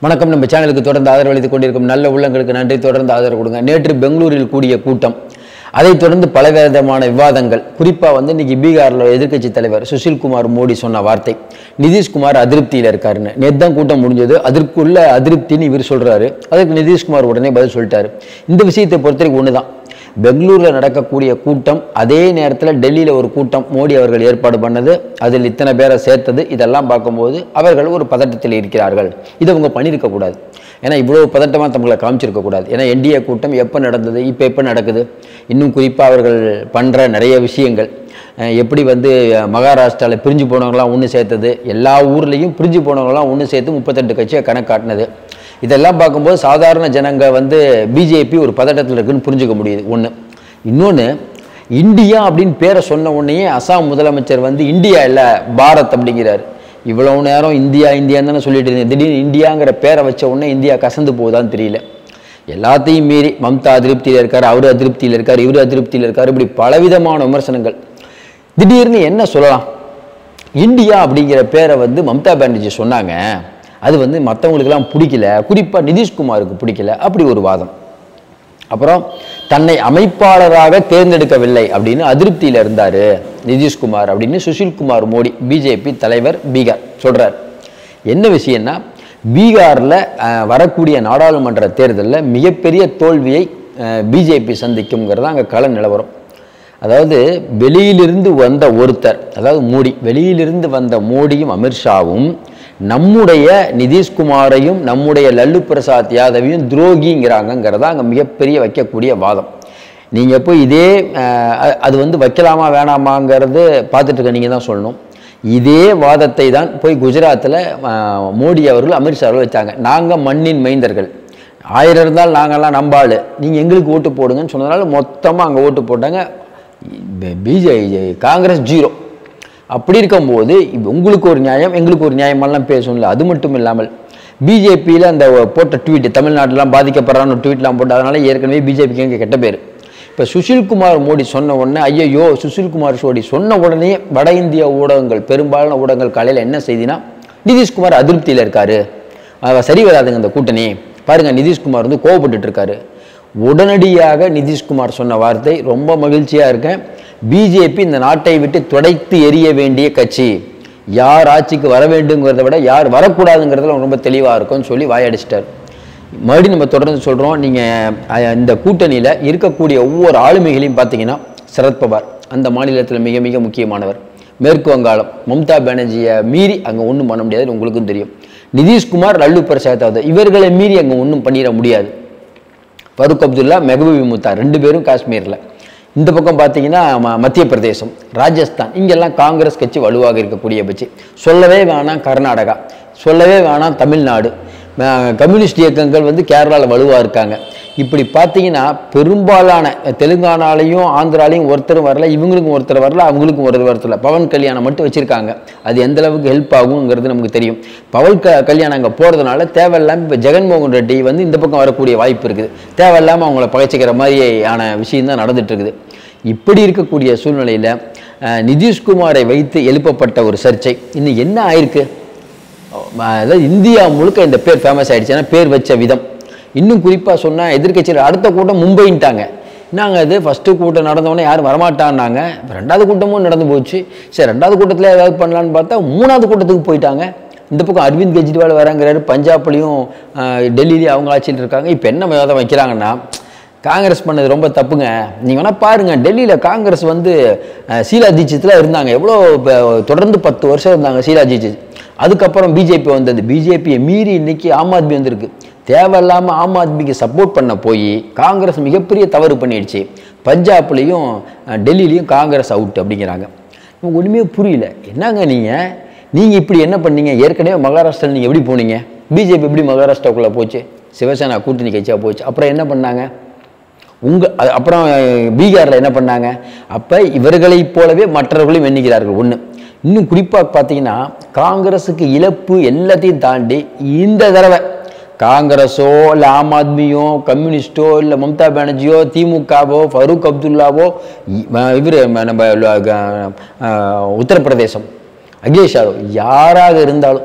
வணக்கம் நம்ம சேனலுக்கு தொடர்ந்து ஆதரவளித்துக் கொண்டிருக்கும் நல்ல உள்ளங்களுக்கு நன்றி தொடர்ந்து ஆதரவு கொடுங்க நேற்று பெங்களூரில் கூடிய கூட்டம் அதைத் தொடர்ந்து பலவிதமான விவாதங்கள் குறிப்பாக வந்து இன்னைக்கு பீகாரில் எதிர்க்கட்சி தலைவர் சுஷில்குமார் மோடி சொன்ன வார்த்தை நிதிஷ்குமார் அதிருப்தியில் இருக்காருன்னு நேற்று தான் கூட்டம் முடிஞ்சது அதற்குள்ள அதிருப்தின்னு இவர் சொல்றாரு அதுக்கு நிதிஷ்குமார் உடனே பதில் சொல்லிட்டாரு இந்த விஷயத்தை பொறுத்தவரைக்கும் ஒன்று தான் பெங்களூரில் நடக்கக்கூடிய கூட்டம் அதே நேரத்தில் டெல்லியில் ஒரு கூட்டம் மோடி அவர்கள் ஏற்பாடு பண்ணது அதில் இத்தனை பேரை சேர்த்தது இதெல்லாம் பார்க்கும்போது அவர்கள் ஒரு பதட்டத்தில் இருக்கிறார்கள் இதை அவங்க பண்ணியிருக்கக்கூடாது ஏன்னா இவ்வளோ பதட்டமாக தங்களை காமிச்சிருக்கக்கூடாது ஏன்னா என்டிஏ கூட்டம் எப்போ நடந்தது இப்போ எப்போ நடக்குது இன்னும் குறிப்பாக அவர்கள் பண்ணுற நிறைய விஷயங்கள் அஹ் எப்படி வந்து மகாராஷ்டிராவில் பிரிஞ்சு போனவங்களாம் ஒன்று சேர்த்தது எல்லா ஊர்லேயும் பிரிஞ்சு போனவங்களாம் ஒன்று சேர்த்து முப்பத்தெட்டு கட்சியை கணக்காட்டினது இதெல்லாம் பார்க்கும்போது சாதாரண ஜனங்க வந்து பிஜேபி ஒரு பதட்டத்தில் இருக்குன்னு புரிஞ்சுக்க முடியுது ஒன்று இன்னொன்று இந்தியா அப்படின்னு பேரை சொன்ன உடனேயே அசாம் முதலமைச்சர் வந்து இந்தியா இல்லை பாரத் அப்படிங்கிறார் இவ்வளவு நேரம் இந்தியா இந்தியான்னு தானே சொல்லிட்டு இருந்தேன் திடீர்னு இந்தியாங்கிற பேரை வச்ச உடனே இந்தியா கசந்து போகுதான்னு தெரியல எல்லாத்தையும் மீறி மம்தா அதிருப்தியில் இருக்கார் அவர் அதிருப்தியில் இருக்கார் இவர் அதிருப்தியில் இருக்கார் இப்படி பலவிதமான விமர்சனங்கள் திடீர்னு என்ன சொல்லலாம் இந்தியா அப்படிங்கிற பேரை வந்து மம்தா பானர்ஜி சொன்னாங்க அது வந்து மற்றவங்களுக்கெல்லாம் பிடிக்கல குறிப்பாக நிதிஷ்குமாருக்கு பிடிக்கல அப்படி ஒரு வாதம் அப்புறம் தன்னை அமைப்பாளராக தேர்ந்தெடுக்கவில்லை அப்படின்னு அதிருப்தியில் இருந்தார் நிதிஷ்குமார் அப்படின்னு சுஷில்குமார் மோடி பிஜேபி தலைவர் பீகார் சொல்கிறார் என்ன விஷயம்னா பீகாரில் அஹ், வரக்கூடிய நாடாளுமன்ற தேர்தலில் மிகப்பெரிய தோல்வியை பிஜேபி சந்திக்குங்கிறது அங்கே கள நிலவரம் அதாவது வெளியிலிருந்து வந்த ஒருத்தர் அதாவது மோடி வெளியிலிருந்து வந்த மோடியும் அமித்ஷாவும் நம்முடைய நிதிஷ்குமாரையும் நம்முடைய லல்லு பிரசாத் யாதவையும் துரோகிங்கிறாங்கங்கிறதா அங்கே மிகப்பெரிய வைக்கக்கூடிய வாதம் நீங்கள் போய் இதே அஹ், அ- அது வந்து வைக்கலாமா வேணாமாங்கிறது பார்த்துட்டு இருக்க நீங்கள் தான் சொல்லணும் இதே வாதத்தை தான் போய் குஜராத்தில் மோடி அவர்கள் அமித்ஷா அவர்கள் வச்சாங்க நாங்கள் மண்ணின் மைந்தர்கள் ஆயிரம் இருந்தால் நாங்கள்லாம் நம்பாள் நீங்கள் எங்களுக்கு ஓட்டு போடுங்கன்னு சொன்னதுனால மொத்தமாக அங்கே ஓட்டு போட்டாங்க பிஜே காங்கிரஸ் ஜீரோ அப்படி இருக்கும்போது இப்ப உங்களுக்கு ஒரு நியாயம் எங்களுக்கு ஒரு நியாயமெல்லாம் பேசணும்ல அது மட்டும் இல்லாமல் பிஜேபியில் அந்த போட்ட ட்வீட் தமிழ்நாட்டிலாம் பாதிக்கப்படுறான்னு ஒரு ட்வீட்லாம் போட்டு அதனால ஏற்கனவே பிஜேபிக்கு எங்கே கெட்ட பேர் இப்போ சுஷில்குமார் மோடி சொன்ன உடனே ஐயையோ சுஷில்குமார் மோடி சொன்ன உடனே வட இந்திய ஊடகங்கள் பெரும்பாலான ஊடகங்கள் காலையில் என்ன செய்தினா நிதிஷ்குமார் அதிருப்தியில் இருக்காரு அவ சரி வராதுங்க இந்த கூட்டணி பாருங்க நிதிஷ்குமார் வந்து கோவப்பட்டுட்டு இருக்காரு உடனடியாக நிதிஷ்குமார் சொன்ன வார்த்தை ரொம்ப மகிழ்ச்சியாக இருக்கேன் பிஜேபி இந்த நாட்டை விட்டு துடைத்து எறிய வேண்டிய கட்சி யார் ஆட்சிக்கு வர வேண்டுங்கிறத விட யார் வரக்கூடாதுங்கிறதுல ரொம்ப தெளிவாக இருக்கும்னு சொல்லி வாயடிச்சிட்டார் மறுபடியும் நம்ம தொடர்ந்து சொல்கிறோம் நீங்கள் இந்த கூட்டணியில் இருக்கக்கூடிய ஒவ்வொரு ஆளுமைகளையும் பார்த்தீங்கன்னா சரத்பவார் அந்த மாநிலத்தில் மிக மிக முக்கியமானவர் மேற்கு வங்காளம் மம்தா பானர்ஜியை மீறி அங்கே ஒன்றும் பண்ண முடியாது உங்களுக்கும் தெரியும் நிதிஷ்குமார் லல்லு பிரசாத் யாதவ் இவர்களை மீறி அங்கே ஒன்றும் பண்ணிட முடியாது ஃபருக் அப்துல்லா மெஹபூபி முத்தா ரெண்டு பேரும் காஷ்மீரில் இந்த பக்கம் பார்த்தீங்கன்னா ம- மத்திய பிரதேசம் ராஜஸ்தான் இங்கெல்லாம் காங்கிரஸ் கட்சி வலுவாக இருக்கக்கூடிய கட்சி சொல்லவே வேணாம் கர்நாடகா சொல்லவே வேணாம் தமிழ்நாடு அஹ் கம்யூனிஸ்ட் இயக்கங்கள் வந்து கேரளாவில் வலுவாக இருக்காங்க இப்படி பார்த்தீங்கன்னா பெரும்பாலான தெலுங்கானாலையும் ஆந்திராலையும் ஒருத்தர் வரல இவங்களுக்கும் ஒருத்தர் வரல அவங்களுக்கும் ஒருத்தர் வரல பவன் கல்யாணம் மட்டும் வச்சுருக்காங்க அது எந்த அளவுக்கு ஹெல்ப் ஆகுங்கிறது நமக்கு தெரியும் பவன் க கல்யாணம் அங்கே போகிறதுனால தேவையில்லாமல் இப்போ ஜெகன்மோகன் ரெட்டி வந்து இந்த பக்கம் வரக்கூடிய வாய்ப்பு இருக்குது தேவையில்லாமல் அவங்கள பகைச்சிக்கிற மாதிரியான விஷயம் தான் நடந்துட்டு இருக்குது இப்படி இருக்கக்கூடிய சூழ்நிலையில் நிதிஷ்குமாரை வைத்து எழுப்பப்பட்ட ஒரு சர்ச்சை இன்னும் என்ன ஆயிருக்கு அதாவது இந்தியா முழுக்க இந்த பேர் ஃபேமஸ் ஆயிடுச்சு ஏன்னா பேர் வச்ச விதம் இன்னும் குறிப்பாக சொன்னால் எதிர்க்கட்சியில் அடுத்த கூட்டம் மும்பைன்ட்டாங்க நாங்கள் அது ஃபஸ்ட்டு கூட்டம் நடந்தவொடனே யாரும் வரமாட்டான்னாங்க இப்ப ரெண்டாவது கூட்டமும் நடந்து போச்சு சரி ரெண்டாவது கூட்டத்தில் ஏதாவது பண்ணலான்னு பார்த்தா மூணாவது கூட்டத்துக்கு போயிட்டாங்க இந்த பக்கம் அரவிந்த் கெஜ்ரிவால் வராங்கிறாரு பஞ்சாப்லேயும் டெல்லியிலையும் அவங்க ஆட்சியில் இருக்காங்க இப்போ என்ன விவாதம் வைக்கிறாங்கன்னா காங்கிரஸ் பண்ணது ரொம்ப தப்புங்க நீங்கள் வேணால் பாருங்கள் டெல்லியில் காங்கிரஸ் வந்து அஹ், ஷீலா தீட்சித்தில் இருந்தாங்க எவ்வளோ இப்ப தொடர்ந்து பத்து வருஷம் இருந்தாங்க ஷீலா தீட்சித் அதுக்கப்புறம் பிஜேபி வந்தது பிஜேபியை மீறி இன்னைக்கு ஆம் ஆத்மி வந்திருக்கு தேவையில்லாமல் ஆம் ஆத்மிக்கு சப்போர்ட் பண்ண போய் காங்கிரஸ் மிகப்பெரிய தவறு பண்ணிடுச்சு பஞ்சாப்லேயும் அஹ், டெல்லியிலையும் காங்கிரஸ் அவுட் அப்படிங்கிறாங்க நமக்கு ஒன்றுமே புரியல என்னங்க நீங்கள் நீங்கள் இப்படி என்ன பண்ணீங்க ஏற்கனவே மகாராஷ்டிரா நீங்கள் எப்படி போனீங்க பிஜேபி எப்படி மகாராஷ்டிராக்குள்ளே போச்சு சிவசேனா கூட்டணி கட்சியாக போச்சு அப்புறம் என்ன பண்ணாங்க உங்க அ- அப்புறம் பீகாரில் என்ன பண்ணாங்க அப்போ இவர்களைப் போலவே மற்றவர்களையும் எண்ணுகிறார்கள் ஒன்று இன்னும் குறிப்பாக பார்த்தீங்கன்னா காங்கிரஸுக்கு இழப்பு எல்லாத்தையும் தாண்டி இந்த தடவை காங்கிரஸோ இல்லை ஆம் ஆத்மியோ கம்யூனிஸ்டோ இல்லை மம்தா பானர்ஜியோ திமுகவோ ஃபரூக் அப்துல்லாவோ இவர் நம்ம ல- க- அஹ், உத்தரப்பிரதேசம் அகிலேஷ் யாதவ் யாராக இருந்தாலும்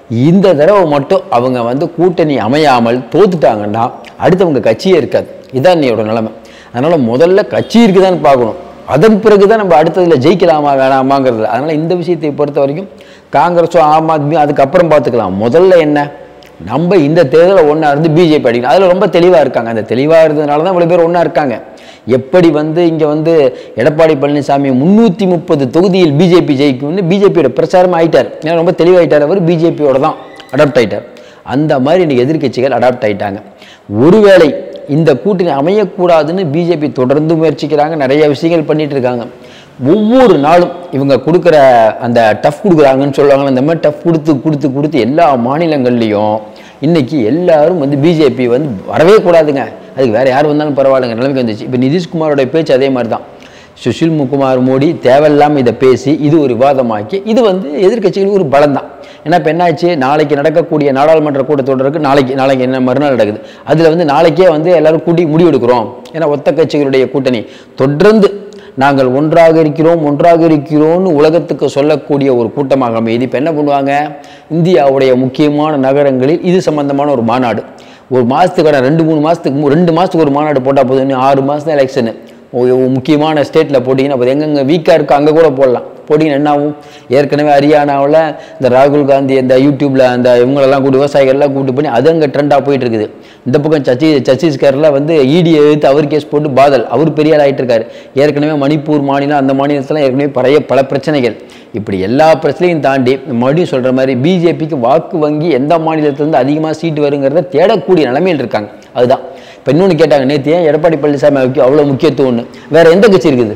இந்த தடவை மட்டும் அவங்க வந்து கூட்டணி அமையாமல் தோத்துட்டாங்கன்னா அடுத்தவங்க கட்சியே இருக்காது இதான் என்னையோட நிலைமை அதனால் முதல்ல கட்சி இருக்குதான்னு பார்க்கணும் அதன் பிறகு தான் நம்ம அடுத்ததில் ஜெயிக்கலாமா வேணாமாங்கிறது அதனால் இந்த விஷயத்தை பொறுத்த வரைக்கும் காங்கிரஸோ ஆம் ஆத்மி அதுக்கப்புறம் பார்த்துக்கலாம் முதல்ல என்ன நம்ம இந்த தேர்தலில் ஒன்றா இருந்து பிஜேபி அடிக்கணும் அதில் ரொம்ப தெளிவாக இருக்காங்க அந்த தெளிவாக இருந்ததுனால தான் இவ்வளோ பேர் ஒன்றா இருக்காங்க எப்படி வந்து இங்கே வந்து எடப்பாடி பழனிசாமி முந்நூற்றி முப்பது தொகுதியில் பிஜேபி ஜெயிக்கும்னு பிஜேபியோட பிரச்சாரம் ஆயிட்டார் ஏன்னா ரொம்ப தெளிவாயிட்டார் அவர் பிஜேபியோட தான் அடாப்ட் ஆயிட்டார் அந்த மாதிரி இன்னைக்கு எதிர்க்கட்சிகள் அடாப்ட் ஆயிட்டாங்க ஒருவேளை இந்த கூட்டணி அமையக்கூடாதுன்னு பிஜேபி தொடர்ந்து முயற்சிக்கிறாங்க நிறைய விஷயங்கள் பண்ணிட்டு இருக்காங்க ஒவ்வொரு நாளும் இவங்க கொடுக்குற அந்த டஃப் கொடுக்குறாங்கன்னு சொல்லுவாங்கல்ல அந்த மாதிரி டஃப் கொடுத்து கொடுத்து கொடுத்து எல்லா மாநிலங்கள்லேயும் இன்னைக்கு எல்லாரும் வந்து பிஜேபி வந்து வரவே கூடாதுங்க அதுக்கு வேற யார் வந்தாலும் பரவாயில்லைங்க நிலைமைக்கு வந்துச்சு இப்போ நிதிஷ்குமாரோட பேச்சு அதே மாதிரி தான் சுஷில் முகுமார் மோடி தேவையில்லாமல் இதை பேசி இது ஒரு விவாதமாக்கி இது வந்து எதிர்க்கட்சிகளுக்கு ஒரு பலம் தான் ஏன்னா இப்போ என்னாச்சு நாளைக்கு நடக்கக்கூடிய நாடாளுமன்ற கூட்டத்தொடருக்கு நாளைக்கு நாளைக்கு என்ன மறுநாள் நடக்குது அதில் வந்து நாளைக்கே வந்து எல்லாரும் கூட்டி முடிவெடுக்கிறோம் ஏன்னா ஒத்த கட்சிகளுடைய கூட்டணி தொடர்ந்து நாங்கள் ஒன்றாக இருக்கிறோம் ஒன்றாக இருக்கிறோம்னு உலகத்துக்கு சொல்லக்கூடிய ஒரு கூட்டமாக அமைதி இப்போ என்ன பண்ணுவாங்க இந்தியாவுடைய முக்கியமான நகரங்களில் இது சம்பந்தமான ஒரு மாநாடு ஒரு மாதத்துக்கான ரெண்டு மூணு மாதத்துக்கு மு- ரெண்டு மாதத்துக்கு ஒரு மாநாடு போட்டால் போதும் இன்னும் ஆறு மாதம் தான் எலெக்ஷனு முக்கியமான ஸ்டேட்டில் போட்டிங்கன்னா அப்போ எங்கெங்கே வீக்காக இருக்கோ அங்கே கூட போடலாம் போட்டிங்கன்னா என்ன ஆகும் ஏற்கனவே ஹரியானாவில் இந்த ராகுல் காந்தி இந்த யூடியூப்பில் அந்த இவங்களெல்லாம் கூட்டி விவசாயிகள்லாம் கூட்டி பண்ணி அது அங்கே ட்ரெண்டாக போயிட்டு இருக்குது இந்த பக்கம் சத்தி சத்தீஸ்கரில் வந்து இடியை எதிர்த்து அவர் கேஸ் போட்டு பாதல் அவர் பெரிய ஆள் ஆயிட்டு இருக்காரு ஏற்கனவே மணிப்பூர் மாநிலம் அந்த மாநிலத்தில் ஏற்கனவே பழைய பல பிரச்சனைகள் இப்படி எல்லா பிரச்சனையும் தாண்டி மறுபடியும் சொல்கிற மாதிரி பிஜேபிக்கு வாக்கு வங்கி எந்த மாநிலத்திலேருந்து அதிகமாக சீட்டு வருங்கிறத தேடக்கூடிய நிலைமையில் இருக்காங்க அதுதான் இப்போ இன்னொன்று கேட்டாங்க நேற்று ஏன் எடப்பாடி பழனிசாமி அவருக்கு அவ்வளோ முக்கியத்துவம்னு வேற எந்த கட்சி இருக்குது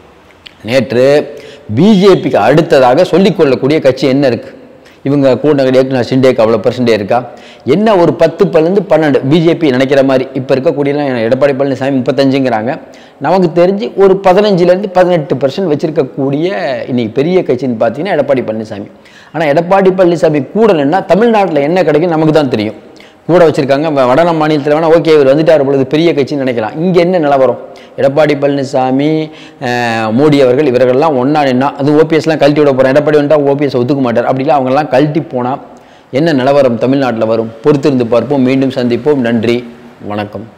நேற்று பிஜேபிக்கு அடுத்ததாக சொல்லிக்கொள்ளக்கூடிய கட்சி என்ன இருக்கு இவங்க கூட்டணி ஏக்நாத் ஷிண்டேக்கு அவ்வளோ பர்சன்டே இருக்கா என்ன ஒரு பத்து பன்னெண்டு பன்னெண்டு பிஜேபி நினைக்கிற மாதிரி இப்போ இருக்கக்கூடியலாம் எடப்பாடி பழனிசாமி முப்பத்தஞ்சுங்கிறாங்க நமக்கு தெரிஞ்சு ஒரு பதினஞ்சுலேருந்து பதினெட்டு பர்சன்ட் வச்சிருக்கக்கூடிய இன்னைக்கு பெரிய கட்சின்னு பார்த்தீங்கன்னா எடப்பாடி பழனிசாமி ஆனால் எடப்பாடி பழனிசாமி கூட நின்னா தமிழ்நாட்டில் என்ன கிடைக்கும் நமக்கு தான் தெரியும் கூட வச்சிருக்காங்க வ- வட மாநிலத்தில் வேணால் ஓகே இவர் வந்துட்டார் பொழுது பெரிய கட்சின்னு நினைக்கலாம் இங்கே என்ன நிலவரம் எடப்பாடி பழனிசாமி அஹ், மோடி அவர்கள் இவர்கள்லாம் ஒன்றா நின்னா அது ஓபிஎஸ்லாம் கழட்டி விட போகிறேன் எடப்பாடி வந்துட்டா ஓபிஎஸ் ஒத்துக்க மாட்டார் அப்படிலாம் அவங்கெல்லாம் கழட்டி போனால் என்ன நிலவரம் தமிழ்நாட்டில் வரும் பொறுத்திருந்து பார்ப்போம் மீண்டும் சந்திப்போம் நன்றி வணக்கம்